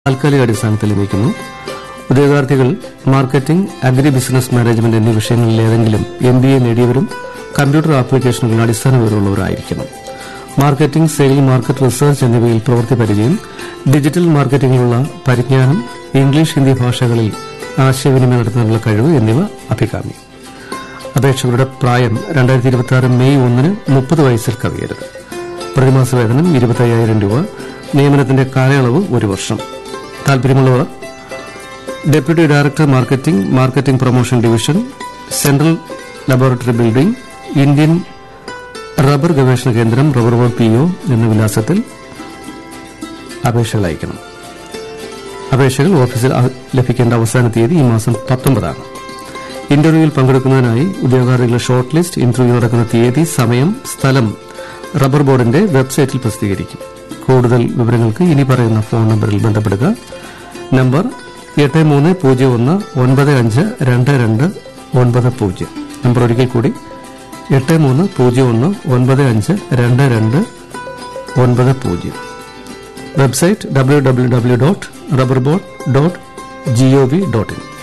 താൽക്കാലിക അടിസ്ഥാനത്തിൽ ലഭിക്കുന്നു ഉദ്യോഗാർത്ഥികൾ മാർക്കറ്റിംഗ് അഗ്രി ബിസിനസ് മാനേജ്മെന്റ് എന്നീ വിഷയങ്ങളിൽ ഏതെങ്കിലും എം ബി എ നേടിയവരും കമ്പ്യൂട്ടർ ആപ്ലിക്കേഷനുകളിൽ അടിസ്ഥാന വിവരമുള്ളവരായിരിക്കണം മാർക്കറ്റിംഗ് സെയിൽ മാർക്കറ്റ് റിസർച്ച് എന്നിവയിൽ പ്രവൃത്തി പരിചയം ഡിജിറ്റൽ മാർക്കറ്റിംഗിലുള്ള പരിജ്ഞാനം ഇംഗ്ലീഷ് ഹിന്ദി ഭാഷകളിൽ ആശയവിനിമയം നടത്തുന്നതിനുള്ള കഴിവ് എന്നിവ അഭികാമ്യം അപേക്ഷകരുടെ പ്രായം രണ്ടായിരത്തി ഇരുപത്തി ആറ് മെയ് ഒന്നിന് മുപ്പത് വയസ്സിൽ കവിയരുത് പ്രതിമാസ വേതനം ഇരുപത്തയ്യായിരം രൂപ നിയമനത്തിന്റെ കാലയളവ് ഒരു വർഷം താൽപര്യമുള്ളവർ deputy director marketing marketing promotion division central laboratory building Indian rubber ഗവേഷണ കേന്ദ്രം റബ്ബർ ബോർഡ് പി ഒ എന്ന വിലാസത്തിൽ അപേക്ഷകൾ അയക്കണം അപേക്ഷകൾ ഓഫീസിൽ അ- ലഭിക്കേണ്ട അവസാന തീയതി ഈ മാസം പത്തൊമ്പതാണ് ഇന്റർവ്യൂവിൽ പങ്കെടുക്കുന്നതിനായി ഉദ്യോഗാർത്ഥികളുടെ ഷോർട്ട് ലിസ്റ്റ് ഇന്റർവ്യൂ നടക്കുന്ന തീയതി സമയം സ്ഥലം റബ്ബർ ബോർഡിന്റെ വെബ്സൈറ്റിൽ പ്രസിദ്ധീകരിക്കും കൂടുതൽ വിവരങ്ങൾക്ക് ഇനി പറയുന്ന ഫോൺ നമ്പറിൽ ബന്ധപ്പെടുക നമ്പർ എട്ട് മൂന്ന് പൂജ്യം ഒന്ന് ഒൻപത് അഞ്ച് രണ്ട് രണ്ട് ഒൻപത് പൂജ്യം നമ്പർ ഒരിക്കൽ കൂടി എട്ട് മൂന്ന് പൂജ്യം ഒന്ന് ഒൻപത് അഞ്ച് രണ്ട് രണ്ട് ഒൻപത് പൂജ്യം website W W W dot rubber board dot G O V dot in